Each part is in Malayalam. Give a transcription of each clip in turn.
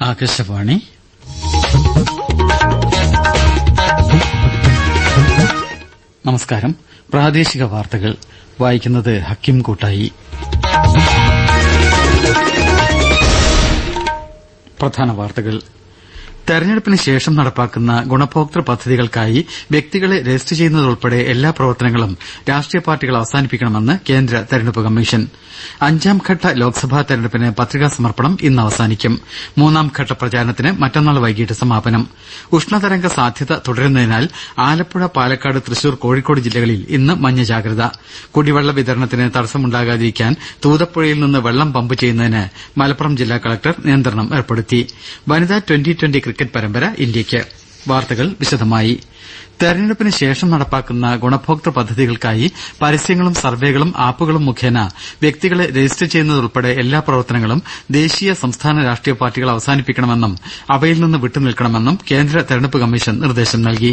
ആകാശവാണി നമസ്കാരം പ്രാദേശിക വാർത്തകൾ വായിക്കുന്നത് ഹക്കിം കൂട്ടായി പ്രധാന വാർത്തകൾ തെരഞ്ഞെടുപ്പിന് ശേഷം നടപ്പാക്കുന്ന ഗുണഭോക്തൃ പദ്ധതികൾക്കായി വ്യക്തികളെ രജിസ്റ്റർ ചെയ്യുന്നതുൾപ്പെടെ എല്ലാ പ്രവർത്തനങ്ങളും രാഷ്ട്രീയ പാർട്ടികൾ അവസാനിപ്പിക്കണമെന്ന് കേന്ദ്ര തെരഞ്ഞെടുപ്പ് കമ്മീഷൻ അഞ്ചാംഘട്ട ലോക്സഭാ തെരഞ്ഞെടുപ്പിന് പത്രികാ സമർപ്പണം ഇന്ന് അവസാനിക്കും മൂന്നാംഘട്ട പ്രചാരണത്തിന് മറ്റന്നാൾ വൈകിട്ട് സമാപനം ഉഷ്ണതരംഗ സാധ്യത തുടരുന്നതിനാൽ ആലപ്പുഴ പാലക്കാട് തൃശൂർ കോഴിക്കോട് ജില്ലകളിൽ ഇന്ന് മഞ്ഞ ജാഗ്രത കുടിവെള്ള വിതരണത്തിന് തടസ്സമുണ്ടാകാതിരിക്കാൻ തൂതപ്പുഴയിൽ നിന്ന് വെള്ളം പമ്പ് ചെയ്യുന്നതിന് മലപ്പുറം ജില്ലാ കളക്ടർ നിയന്ത്രണം ഏർപ്പെടുത്തി വനിതാ ട്വന്റി ട്വന്റി ക്രിക്കറ്റ് പരമ്പര ഇന്ത്യയ്ക്ക് വാർത്തകൾ വിശദമായി തെരഞ്ഞെടുപ്പിന് ശേഷം നടപ്പാക്കുന്ന ഗുണഭോക്തൃ പദ്ധതികൾക്കായി പരസ്യങ്ങളും സർവേകളും ആപ്പുകളും മുഖേന വ്യക്തികളെ രജിസ്റ്റർ ചെയ്യുന്നതുൾപ്പെടെ എല്ലാ പ്രവർത്തനങ്ങളും ദേശീയ സംസ്ഥാന രാഷ്ട്രീയ പാർട്ടികൾ അവസാനിപ്പിക്കണമെന്നും അവയിൽ നിന്ന് വിട്ടുനിൽക്കണമെന്നും കേന്ദ്ര തെരഞ്ഞെടുപ്പ് കമ്മീഷൻ നിർദ്ദേശം നൽകി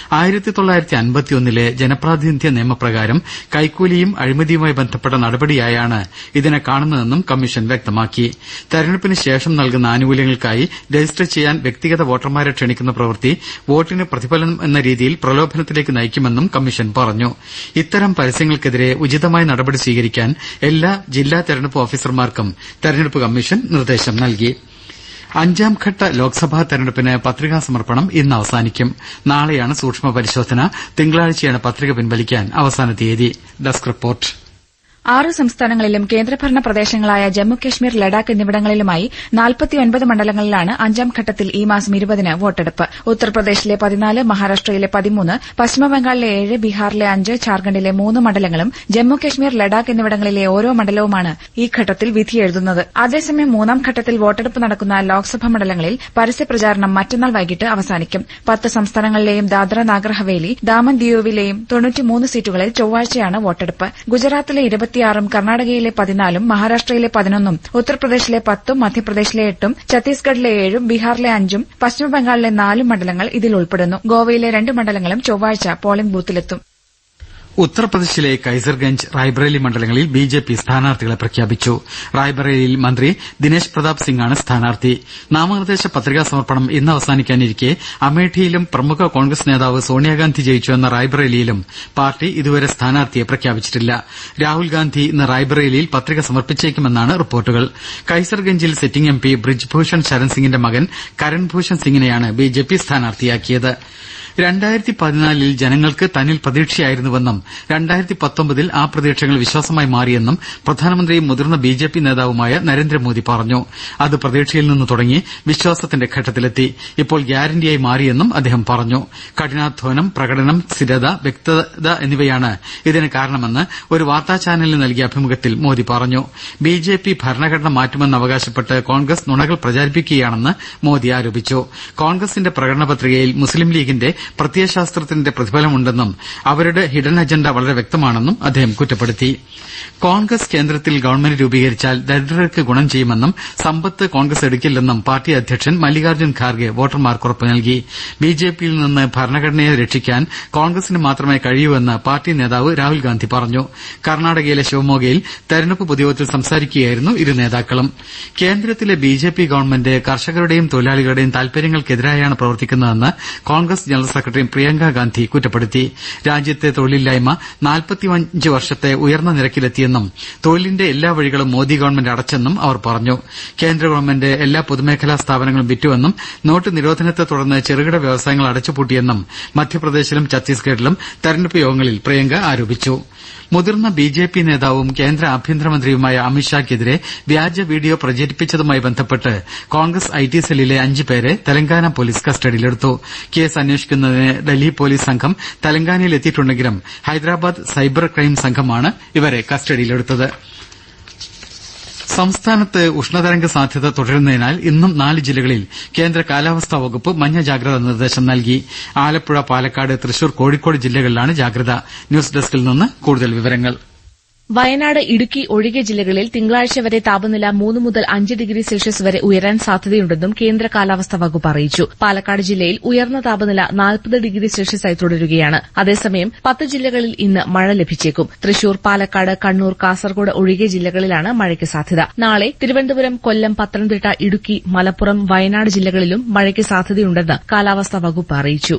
ലെ ജനപ്രാതിനിധ്യ നിയമപ്രകാരം കൈക്കൂലിയും അഴിമതിയുമായി ബന്ധപ്പെട്ട നടപടിയായാണ് ഇതിനെ കാണുന്നതെന്നും കമ്മീഷൻ വ്യക്തമാക്കി തെരഞ്ഞെടുപ്പിന് ശേഷം നൽകുന്ന ആനുകൂല്യങ്ങൾക്കായി രജിസ്റ്റർ ചെയ്യാൻ വ്യക്തിഗത വോട്ടർമാരെ ക്ഷണിക്കുന്ന പ്രവൃത്തി വോട്ടിന് പ്രതിഫലനം എന്ന രീതിയിൽ പ്രലോഭനത്തിലേക്ക് നയിക്കുമെന്നും കമ്മീഷൻ പറഞ്ഞു ഇത്തരം പരസ്യങ്ങൾക്കെതിരെ ഉചിതമായ നടപടി സ്വീകരിക്കാൻ എല്ലാ ജില്ലാ തെരഞ്ഞെടുപ്പ് ഓഫീസർമാർക്കും തെരഞ്ഞെടുപ്പ് കമ്മീഷൻ നിർദ്ദേശം നൽകി അഞ്ചാംഘട്ട ലോക്സഭാ തെരഞ്ഞെടുപ്പിന് പത്രികാ സമർപ്പണം ഇന്ന് അവസാനിക്കും നാളെയാണ് സൂക്ഷ്മ പരിശോധന തിങ്കളാഴ്ചയാണ് പത്രിക പിൻവലിക്കാൻ അവസാന തീയതി ഡെസ്ക് റിപ്പോർട്ട് ആറ് സംസ്ഥാനങ്ങളിലും കേന്ദ്രഭരണ പ്രദേശങ്ങളായ ജമ്മുകശ്മീർ ലഡാക്ക് എന്നിവിടങ്ങളിലുമായി നാൽപ്പത്തിയൊൻപത് മണ്ഡലങ്ങളിലാണ് അഞ്ചാം ഘട്ടത്തിൽ ഈ മാസം ഇരുപതിന് വോട്ടെടുപ്പ് ഉത്തർപ്രദേശിലെ പതിനാല് മഹാരാഷ്ട്രയിലെ പതിമൂന്ന് പശ്ചിമബംഗാളിലെ ഏഴ് ബീഹാറിലെ അഞ്ച് ഝാർഖണ്ഡിലെ മൂന്ന് മണ്ഡലങ്ങളും ജമ്മുകശ്മീർ ലഡാക്ക് എന്നിവിടങ്ങളിലെ ഓരോ മണ്ഡലവുമാണ് ഈ ഘട്ടത്തിൽ വിധിയെഴുതുന്നത് അതേസമയം മൂന്നാം ഘട്ടത്തിൽ വോട്ടെടുപ്പ് നടക്കുന്ന ലോക്സഭാ മണ്ഡലങ്ങളിൽ പരസ്യപ്രചാരണം മറ്റന്നാൾ വൈകിട്ട് അവസാനിക്കും പത്ത് സംസ്ഥാനങ്ങളിലെയും ദാദ്ര നാഗർ ഹവേലി ദാമൻ ദിയുവിലെയും തൊണ്ണൂറ്റിമൂന്ന് സീറ്റുകളിൽ ചൊവ്വാഴ്ചയാണ് വോട്ടെടുപ്പ് ഗുജറാത്തിലെ ഇരുപത്തിയാറും കർണാടകയിലെ പതിനാലും മഹാരാഷ്ട്രയിലെ പതിനൊന്നും ഉത്തർപ്രദേശിലെ പത്തും മധ്യപ്രദേശിലെ എട്ടും ഛത്തീസ്ഗഡിലെ ഏഴും ബീഹാറിലെ അഞ്ചും പശ്ചിമബംഗാളിലെ നാലും മണ്ഡലങ്ങൾ ഇതിൽ ഉൾപ്പെടുന്നു ഗോവയിലെ രണ്ട് മണ്ഡലങ്ങളും ചൊവ്വാഴ്ച പോളിംഗ് ബൂത്തിലെത്തും ഉത്തർപ്രദേശിലെ കൈസർഗഞ്ച് റായ്ബറേലി മണ്ഡലങ്ങളിൽ ബി ജെ പി സ്ഥാനാർത്ഥികളെ പ്രഖ്യാപിച്ചു റായ്ബറേലിയിൽ മന്ത്രി ദിനേശ് പ്രതാപ് സിംഗാണ് സ്ഥാനാർത്ഥി നാമനിർദ്ദേശ പത്രികാ സമർപ്പണം ഇന്ന് അവസാനിക്കാനിരിക്കെ അമേഠിയിലും പ്രമുഖ കോൺഗ്രസ് നേതാവ് സോണിയാഗാന്ധി ജയിച്ചുവെന്ന റായ്ബറേലിയിലും പാർട്ടി ഇതുവരെ സ്ഥാനാർത്ഥിയെ പ്രഖ്യാപിച്ചിട്ടില്ല രാഹുൽ ഗാന്ധി ഇന്ന് റായ്ബറേലിയിൽ പത്രിക സമർപ്പിച്ചേക്കുമെന്നാണ് റിപ്പോർട്ടുകൾ കൈസർഗഞ്ചിൽ sitting M P Brijbhushan Sharan സിംഗിന്റെ മകൻ കരൺഭൂഷൺ സിംഗിനെയാണ് ബി ജെ പി സ്ഥാനാർത്ഥിയാക്കിയത് രണ്ടായിരത്തി പതിനാലിൽ ജനങ്ങൾക്ക് തന്നിൽ പ്രതീക്ഷയായിരുന്നുവെന്നും രണ്ടായിരത്തി പത്തൊമ്പതിൽ ആ പ്രതീക്ഷകൾ വിശ്വാസമായി മാറിയെന്നും പ്രധാനമന്ത്രിയും മുതിർന്ന ബി ജെ പി നേതാവുമായ നരേന്ദ്രമോദി പറഞ്ഞു അത് പ്രതീക്ഷയിൽ നിന്ന് തുടങ്ങി വിശ്വാസത്തിന്റെ ഘട്ടത്തിലെത്തി ഇപ്പോൾ ഗ്യാരന്റിയായി മാറിയെന്നും അദ്ദേഹം പറഞ്ഞു കഠിനാധ്വാനം പ്രകടനം സ്ഥിരത വ്യക്തത എന്നിവയാണ് ഇതിന് കാരണമെന്ന് ഒരു വാർത്താ ചാനലിന് നൽകിയ അഭിമുഖത്തിൽ മോദി പറഞ്ഞു ബി ജെ പി ഭരണഘടന മാറ്റുമെന്ന് അവകാശപ്പെട്ട് കോൺഗ്രസ് നുണകൾ പ്രചരിപ്പിക്കുകയാണെന്ന് മോദി ആരോപിച്ചു കോൺഗ്രസിന്റെ പ്രകടന പത്രികയിൽ മുസ്ലിം ലീഗിന്റെ പ്രത്യയശാസ്ത്രത്തിന്റെ പ്രതിഫലമുണ്ടെന്നും അവരുടെ ഹിഡൻ അജണ്ട വളരെ വ്യക്തമാണെന്നും അദ്ദേഹം കുറ്റപ്പെടുത്തി കോൺഗ്രസ് കേന്ദ്രത്തിൽ ഗവൺമെന്റ് രൂപീകരിച്ചാൽ ദരിദ്രർക്ക് ഗുണം ചെയ്യുമെന്നും സമ്പത്ത് കോൺഗ്രസ് എടുക്കില്ലെന്നും പാർട്ടി അധ്യക്ഷൻ മല്ലികാർജ്ജുൻ ഖാർഗെ വോട്ടർമാർക്ക് ഉറപ്പ് നൽകി ബി ജെ പിയിൽ നിന്ന് ഭരണഘടനയെ രക്ഷിക്കാൻ കോൺഗ്രസിന് മാത്രമേ കഴിയൂവെന്ന് പാർട്ടി നേതാവ് രാഹുൽ ഗാന്ധി പറഞ്ഞു കർണാടകയിലെ ശിവമോഗയിൽ തെരഞ്ഞെടുപ്പ് പൊതുയോഗത്തിൽ സംസാരിക്കുകയായിരുന്നു ഇരു നേതാക്കളും കേന്ദ്രത്തിലെ ബി ജെ പി ഗവൺമെന്റ് കർഷകരുടെയും തൊഴിലാളികളുടെയും താൽപര്യങ്ങൾക്കെതിരായാണ് പ്രവർത്തിക്കുന്നതെന്ന് കോൺഗ്രസ് ജനറൽ സെക്രട്ടറി പ്രിയങ്ക ഗാന്ധി കുറ്റപ്പെടുത്തി രാജ്യത്തെ തൊഴിലില്ലായ്മ നാൽപ്പത്തിയഞ്ച് വർഷത്തെ ഉയർന്ന നിരക്കിലെത്തിയെന്നും തൊഴിലിന്റെ എല്ലാ വഴികളും മോദി ഗവൺമെന്റ് അടച്ചെന്നും അവർ പറഞ്ഞു കേന്ദ്ര ഗവൺമെന്റ് എല്ലാ പൊതുമേഖലാ സ്ഥാപനങ്ങളും വിറ്റുവെന്നും നോട്ട് നിരോധനത്തെ തുടർന്ന് ചെറുകിട വ്യവസായങ്ങൾ അടച്ചുപൂട്ടിയെന്നും മധ്യപ്രദേശിലും ഛത്തീസ്ഗഡിലും തെരഞ്ഞെടുപ്പ് യോഗങ്ങളിൽ പ്രിയങ്ക ആരോപിച്ചു മുതിർന്ന ബി ജെ പി നേതാവും കേന്ദ്ര ആഭ്യന്തരമന്ത്രിയുമായ അമിത്ഷായ്ക്കെതിരെ വ്യാജ വീഡിയോ പ്രചരിപ്പിച്ചതുമായി ബന്ധപ്പെട്ട് കോൺഗ്രസ് ഐ ടി സെല്ലിലെ അഞ്ച് പേരെ തെലങ്കാന പോലീസ് കസ്റ്റഡിയിലെടുത്തു കേസ് അന്വേഷിക്കുന്നതിന് ഡൽഹി പോലീസ് സംഘം തെലങ്കാനയിൽ എത്തിയിട്ടുണ്ടെങ്കിലും ഹൈദരാബാദ് സൈബർ ക്രൈം സംഘമാണ് ഇവരെ കസ്റ്റഡിയിലെടുത്തത് സംസ്ഥാനത്ത് ഉഷ്ണതരംഗ സാധ്യത തുടരുന്നതിനാൽ ഇന്നും നാല് ജില്ലകളിൽ കേന്ദ്ര കാലാവസ്ഥാ വകുപ്പ് മഞ്ഞ ജാഗ്രതാ നിർദ്ദേശം നൽകി ആലപ്പുഴ പാലക്കാട് തൃശൂർ കോഴിക്കോട് ജില്ലകളിലാണ് ജാഗ്രത ന്യൂസ് ഡെസ്കിൽ നിന്ന് കൂടുതൽ വിവരങ്ങൾ വയനാട് ഇടുക്കി ഒഴികെ ജില്ലകളിൽ തിങ്കളാഴ്ച വരെ താപനില മൂന്ന് മുതൽ അഞ്ച് ഡിഗ്രി സെൽഷ്യസ് വരെ ഉയരാൻ സാധ്യതയുണ്ടെന്നും കേന്ദ്ര കാലാവസ്ഥാ വകുപ്പ് അറിയിച്ചു പാലക്കാട് ജില്ലയിൽ ഉയർന്ന താപനില നാൽപ്പത് ഡിഗ്രി സെൽഷ്യസായി തുടരുകയാണ് അതേസമയം പത്ത് ജില്ലകളിൽ ഇന്ന് മഴ ലഭിച്ചേക്കും തൃശൂർ പാലക്കാട് കണ്ണൂർ കാസർഗോഡ് ഒഴികെ ജില്ലകളിലാണ് മഴയ്ക്ക് സാധ്യത നാളെ തിരുവനന്തപുരം കൊല്ലം പത്തനംതിട്ട ഇടുക്കി മലപ്പുറം വയനാട് ജില്ലകളിലും മഴയ്ക്ക് സാധ്യതയുണ്ടെന്ന് കാലാവസ്ഥാ വകുപ്പ് അറിയിച്ചു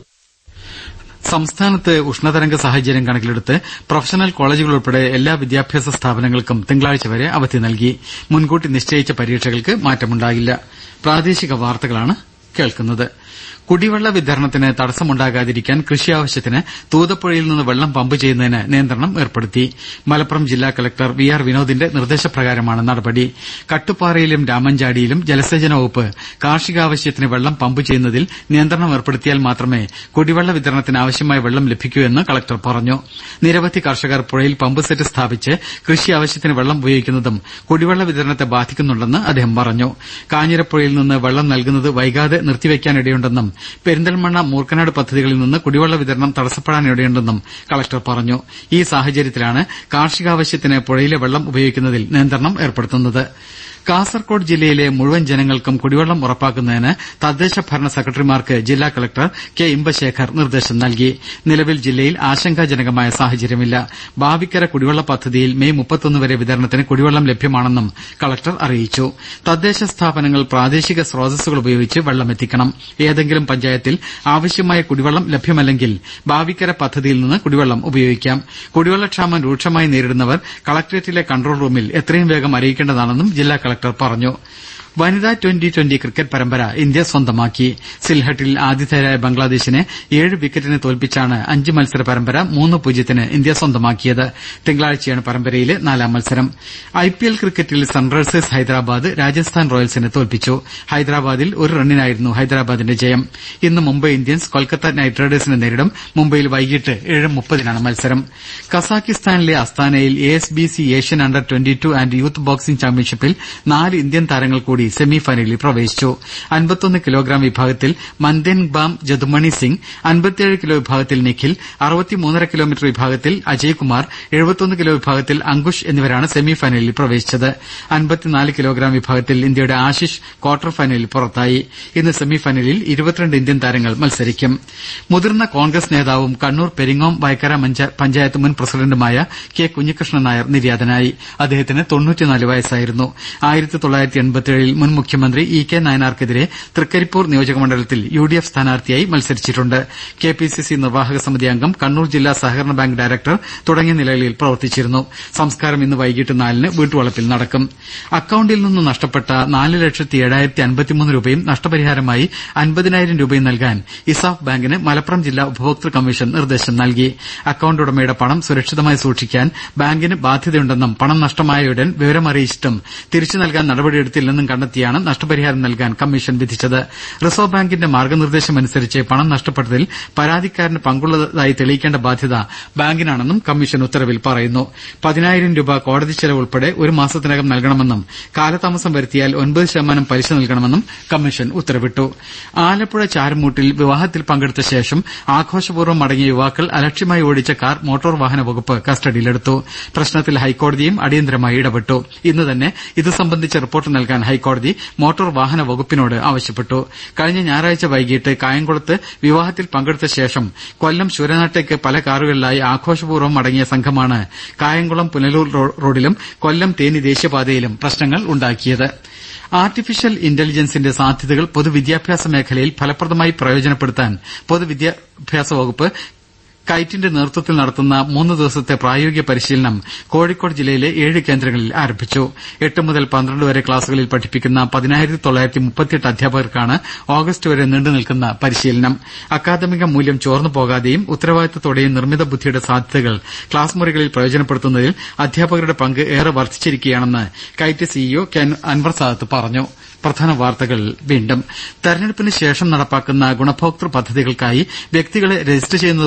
സംസ്ഥാനത്ത് ഉഷ്ണതരംഗ സാഹചര്യം കണക്കിലെടുത്ത് പ്രൊഫഷണൽ കോളേജുകൾ ഉൾപ്പെടെ എല്ലാ വിദ്യാഭ്യാസ സ്ഥാപനങ്ങൾക്കും തിങ്കളാഴ്ച വരെ അവധി നൽകി മുൻകൂട്ടി നിശ്ചയിച്ച പരീക്ഷകൾക്ക് മാറ്റമുണ്ടാകില്ല പ്രാദേശിക വാർത്തകളാണ് കേൾക്കുന്നത് കുടിവെള്ള വിതരണത്തിന് തടസ്സമുണ്ടാകാതിരിക്കാൻ കൃഷി ആവശ്യത്തിന് തൂതപ്പുഴയിൽ നിന്ന് വെള്ളം പമ്പ് ചെയ്യുന്നതിന് നിയന്ത്രണം ഏർപ്പെടുത്തി മലപ്പുറം ജില്ലാ കലക്ടർ വി ആർ വിനോദിന്റെ നിർദ്ദേശപ്രകാരമാണ് നടപടി കട്ടുപ്പാറയിലും രാമഞ്ചാടിയിലും ജലസേചന വകുപ്പ് കാർഷികാവശ്യത്തിന് വെള്ളം പമ്പ് ചെയ്യുന്നതിൽ നിയന്ത്രണം ഏർപ്പെടുത്തിയാൽ മാത്രമേ കുടിവെള്ള വിതരണത്തിന് ആവശ്യമായ വെള്ളം ലഭിക്കൂ എന്ന് കലക്ടർ പറഞ്ഞു നിരവധി കർഷകർ പുഴയിൽ പമ്പ് സെറ്റ് സ്ഥാപിച്ച് കൃഷി ആവശ്യത്തിന് വെള്ളം ഉപയോഗിക്കുന്നതും കുടിവെള്ള വിതരണത്തെ ബാധിക്കുന്നുണ്ടെന്ന് അദ്ദേഹം പറഞ്ഞു കാഞ്ഞിരപ്പുഴയിൽ നിന്ന് വെള്ളം നൽകുന്നത് വൈകാതെ നിർത്തിവെക്കാനിടയുണ്ടെന്നും പെരിന്തൽമണ്ണ മൂർക്കനാട് പദ്ധതികളിൽ നിന്ന് കുടിവെള്ള വിതരണം തടസ്സപ്പെടാനിടയുണ്ടെന്നും കളക്ടർ പറഞ്ഞു ഈ സാഹചര്യത്തിലാണ് കാർഷികാവശ്യത്തിന് പുഴയിലെ വെള്ളം ഉപയോഗിക്കുന്നതിൽ നിയന്ത്രണം ഏർപ്പെടുത്തുന്നത് കാസർകോട് ജില്ലയിലെ മുഴുവൻ ജനങ്ങൾക്കും കുടിവെള്ളം ഉറപ്പാക്കുന്നതിന് തദ്ദേശ ഭരണ സെക്രട്ടറിമാർക്ക് ജില്ലാ കലക്ടർ കെ ഇമ്പശേഖർ നിർദ്ദേശം നൽകി നിലവിൽ ജില്ലയിൽ ആശങ്കാജനകമായ സാഹചര്യമില്ല ബാവിക്കര കുടിവെള്ള പദ്ധതിയിൽ മെയ് മുപ്പത്തൊന്ന് വരെ വിതരണത്തിന് കുടിവെള്ളം ലഭ്യമാണെന്നും കലക്ടർ അറിയിച്ചു തദ്ദേശ സ്ഥാപനങ്ങൾ പ്രാദേശിക സ്രോതസ്സുകൾ ഉപയോഗിച്ച് വെള്ളമെത്തിക്കണം ഏതെങ്കിലും പഞ്ചായത്തിൽ ആവശ്യമായ കുടിവെള്ളം ലഭ്യമല്ലെങ്കിൽ ബാവിക്കര പദ്ധതിയിൽ നിന്ന് കുടിവെള്ളം ഉപയോഗിക്കാം കുടിവെള്ളക്ഷാമം രൂക്ഷമായി നേരിടുന്നവർ കളക്ടറേറ്റിലെ കൺട്രോൾ റൂമിൽ എത്രയും വേഗം അറിയിക്കേണ്ടതാണെന്നും ജില്ലാ കളക്ടർ പറഞ്ഞു വനിതാ ട്വന്റി ട്വന്റി ക്രിക്കറ്റ് പരമ്പര ഇന്ത്യ സ്വന്തമാക്കി സിൽഹട്ടിൽ ആതിഥേയരായ ബംഗ്ലാദേശിനെ ഏഴ് വിക്കറ്റിന് തോൽപ്പിച്ചാണ് അഞ്ച് മത്സര പരമ്പര മൂന്ന് പൂജ്യത്തിന് ഇന്ത്യ സ്വന്തമാക്കിയത് തിങ്കളാഴ്ചയാണ് പരമ്പരയിലെ നാലാം മത്സരം ഐപിഎൽ ക്രിക്കറ്റിൽ സൺറൈസേഴ്സ് ഹൈദരാബാദ് രാജസ്ഥാൻ റോയൽസിനെ തോൽപ്പിച്ചു ഹൈദരാബാദിൽ ഒരു റണ്ണിനായിരുന്നു ഹൈദരാബാദിന്റെ ജയം ഇന്ന് മുംബൈ ഇന്ത്യൻസ് കൊൽക്കത്ത നൈറ്റ് റൈഡേഴ്സിനെ നേരിടും മുംബൈയിൽ വൈകിട്ട് ഏഴ് മുപ്പതിനാണ് മത്സരം കസാക്കിസ്ഥാനിലെ അസ്താനയിൽ A S B C Asian under twenty two and youth boxing ചാമ്പ്യൻഷിപ്പിൽ നാല് ഇന്ത്യൻ താരങ്ങൾ കൂടി സെമിഫൈനലിൽ പ്രവേശിച്ചു അൻപത്തൊന്ന് കിലോഗ്രാം വിഭാഗത്തിൽ മന്ദേൻഗ്ബാം ജദുമണി സിംഗ് അൻപത്തിയേഴ് കിലോ വിഭാഗത്തിൽ നിഖിൽ അറുപത്തിമൂന്നര കിലോമീറ്റർ വിഭാഗത്തിൽ അജയ്കുമാർ എഴുപത്തൊന്ന് കിലോ വിഭാഗത്തിൽ അങ്കുഷ് എന്നിവരാണ് സെമിഫൈനലിൽ പ്രവേശിച്ചത് അൻപത്തിനാല് കിലോഗ്രാം വിഭാഗത്തിൽ ഇന്ത്യയുടെ ആശിഷ് ക്വാർട്ടർ ഫൈനലിൽ പുറത്തായി ഇന്ന് സെമിഫൈനലിൽ ഇരുപത്തിരണ്ട് ഇന്ത്യൻ താരങ്ങൾ മത്സരിക്കും മുതിർന്ന കോൺഗ്രസ് നേതാവും കണ്ണൂർ പെരിങ്ങോം വയക്കര പഞ്ചായത്ത് മുൻ പ്രസിഡന്റുമായ കെ കുഞ്ഞികൃഷ്ണൻ നായർ നിര്യാതനായി അദ്ദേഹത്തിന് തൊണ്ണൂറ്റിനാല് വയസ്സായിരുന്നു ആയിരത്തി തൊള്ളായിരത്തി എൺപത്തിയേഴിൽ മുൻ മുഖ്യമന്ത്രി ഇ കെ നായനാർക്കെതിരെ തൃക്കരിപ്പൂർ നിയോജകമണ്ഡലത്തിൽ യു ഡി എഫ് സ്ഥാനാർത്ഥിയായി മത്സരിച്ചിട്ടുണ്ട് കെ പി സി സി നിർവാഹക സമിതി അംഗം കണ്ണൂർ ജില്ലാ സഹകരണ ബാങ്ക് ഡയറക്ടർ തുടങ്ങിയ നിലകളിൽ പ്രവർത്തിച്ചിരുന്നു സംസ്കാരം ഇന്ന് വൈകിട്ട് നാലിന് വീട്ടുവളപ്പിൽ നടക്കും അക്കൌണ്ടിൽ നിന്ന് നഷ്ടപ്പെട്ട നാല് ലക്ഷത്തി ഏഴായിരത്തി അൻപത്തിമൂന്ന് രൂപയും നഷ്ടപരിഹാരമായി അൻപതിനായിരം രൂപയും നൽകാൻ ഇസാഫ് ബാങ്കിന് മലപ്പുറം ജില്ലാ ഉപഭോക്തൃ കമ്മീഷൻ നിർദ്ദേശം നൽകി അക്കൌണ്ട് ഉടമയുടെ പണം സുരക്ഷിതമായി സൂക്ഷിക്കാൻ ബാങ്കിന് ബാധ്യതയുണ്ടെന്നും പണം നഷ്ടമായയുടൻ വിവരമറിയിച്ചിട്ടും തിരിച്ചു നൽകാൻ നടപടിയെടുത്തില്ലെന്നും കണ്ടെത്തിയാണ് നഷ്ടപരിഹാരം നൽകാൻ കമ്മീഷൻ വിധിച്ചത് റിസർവ് ബാങ്കിന്റെ മാർഗനിർദ്ദേശമനുസരിച്ച് പണം നഷ്ടപ്പെട്ടതിൽ പരാതിക്കാരന് പങ്കുള്ളതായി തെളിയിക്കേണ്ട ബാധ്യത ബാങ്കിനാണെന്നും കമ്മീഷൻ ഉത്തരവിൽ പറയുന്നു പതിനായിരം രൂപ കോടതി ചെലവ് ഉൾപ്പെടെ ഒരു മാസത്തിനകം നൽകണമെന്നും കാലതാമസം വരുത്തിയാൽ ഒൻപത് ശതമാനം പലിശ നൽകണമെന്നും കമ്മീഷൻ ഉത്തരവിട്ടു ആലപ്പുഴ ചാരമൂട്ടിൽ വിവാഹത്തിൽ പങ്കെടുത്ത ശേഷം ആഘോഷപൂർവ്വം മടങ്ങിയ യുവാക്കൾ അലക്ഷ്യമായി ഓടിച്ച കാർ മോട്ടോർ വാഹന വകുപ്പ് കസ്റ്റഡിയിലെടുത്തു പ്രശ്നത്തിൽ ഹൈക്കോടതിയും അടിയന്തരമായി ഇടപെട്ടു ഇന്ന് തന്നെ ഇത് സംബന്ധിച്ച റിപ്പോർട്ട് നൽകാൻ ഹൈക്കോടതി മോട്ടോർ വാഹന വകുപ്പിനോട് ആവശ്യപ്പെട്ടു കഴിഞ്ഞ ഞായറാഴ്ച വൈകിട്ട് കായംകുളത്ത് വിവാഹത്തിൽ പങ്കെടുത്ത ശേഷം കൊല്ലം ശൂരനാട്ടേക്ക് പല കാറുകളിലായി ആഘോഷപൂർവ്വം മടങ്ങിയ സംഘമാണ് കായംകുളം പുനലൂർ റോഡിലും കൊല്ലം തേനി ദേശീയപാതയിലും പ്രശ്നങ്ങൾ ഉണ്ടാക്കിയത് ആർട്ടിഫിഷ്യൽ ഇന്റലിജൻസിന്റെ സാധ്യതകൾ പൊതുവിദ്യാഭ്യാസ മേഖലയിൽ ഫലപ്രദമായി പ്രയോജനപ്പെടുത്താൻ പൊതുവിദ്യാഭ്യാസ വകുപ്പ് കൈറ്റിന്റെ നേതൃത്വത്തിൽ നടത്തുന്ന മൂന്ന് ദിവസത്തെ പ്രായോഗിക പരിശീലനം കോഴിക്കോട് ജില്ലയിലെ ഏഴ് കേന്ദ്രങ്ങളിൽ ആരംഭിച്ചു എട്ട് മുതൽ പന്ത്രണ്ട് വരെ ക്ലാസുകളിൽ പഠിപ്പിക്കുന്ന പതിനായിരത്തി തൊള്ളായിരത്തി മുപ്പത്തിയെട്ട് അധ്യാപകർക്കാണ് ഓഗസ്റ്റ് വരെ നീണ്ടുനിൽക്കുന്ന പരിശീലനം അക്കാദമിക മൂല്യം ചോർന്നു പോകാതെയും ഉത്തരവാദിത്തത്തോടെയും നിർമ്മിത ബുദ്ധിയുടെ സാധ്യതകൾ ക്ലാസ് മുറികളിൽ പ്രയോജനപ്പെടുത്തുന്നതിൽ അധ്യാപകരുടെ പങ്ക് ഏറെ വർദ്ധിച്ചിരിക്കുകയാണെന്ന് കൈറ്റ് സിഇഒ കെ അൻവർ സാദത്ത് പറഞ്ഞു പ്രധാന വാർത്തകൾ വീണ്ടും തെരഞ്ഞെടുപ്പിന് ശേഷം നടപ്പാക്കുന്ന ഗുണഭോക്തൃ പദ്ധതികൾക്കായി വ്യക്തികളെ രജിസ്റ്റർ ചെയ്യുന്നതുൾപ്പെടെ എല്ലാ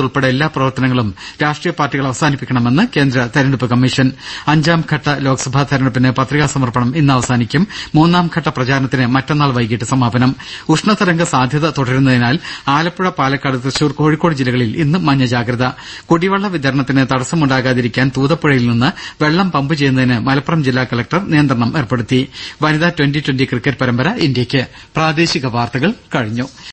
പ്രവർത്തനങ്ങളും രാഷ്ട്രീയ പാർട്ടികൾ അവസാനിപ്പിക്കണമെന്ന് കേന്ദ്ര തെരഞ്ഞെടുപ്പ് കമ്മീഷൻ അഞ്ചാം ഘട്ട ലോക്സഭാ തെരഞ്ഞെടുപ്പിന് പത്രികാ സമർപ്പണം ഇന്ന് അവസാനിക്കും മൂന്നാം ഘട്ട പ്രചാരണത്തിന് മറ്റന്നാൾ വൈകിട്ട് സമാപനം ഉഷ്ണതരംഗ സാധ്യത തുടരുന്നതിനാൽ ആലപ്പുഴ പാലക്കാട് തൃശൂർ കോഴിക്കോട് ജില്ലകളിൽ ഇന്ന് മഞ്ഞ ജാഗ്രത കുടിവെള്ള വിതരണത്തിന് തടസ്സമുണ്ടാകാതിരിക്കാൻ തൂതപ്പുഴയിൽ നിന്ന് വെള്ളം പമ്പ് ചെയ്യുന്നതിന് മലപ്പുറം ജില്ലാ കലക്ടർ നിയന്ത്രണം ഏർപ്പെടുത്തി വനിതാ ട്വന്റി ട്വന്റി ക്രിക്കറ്റ് പരമ്പര ഇന്ത്യയ്ക്ക് പ്രാദേശിക വാർത്തകൾ കഴിഞ്ഞു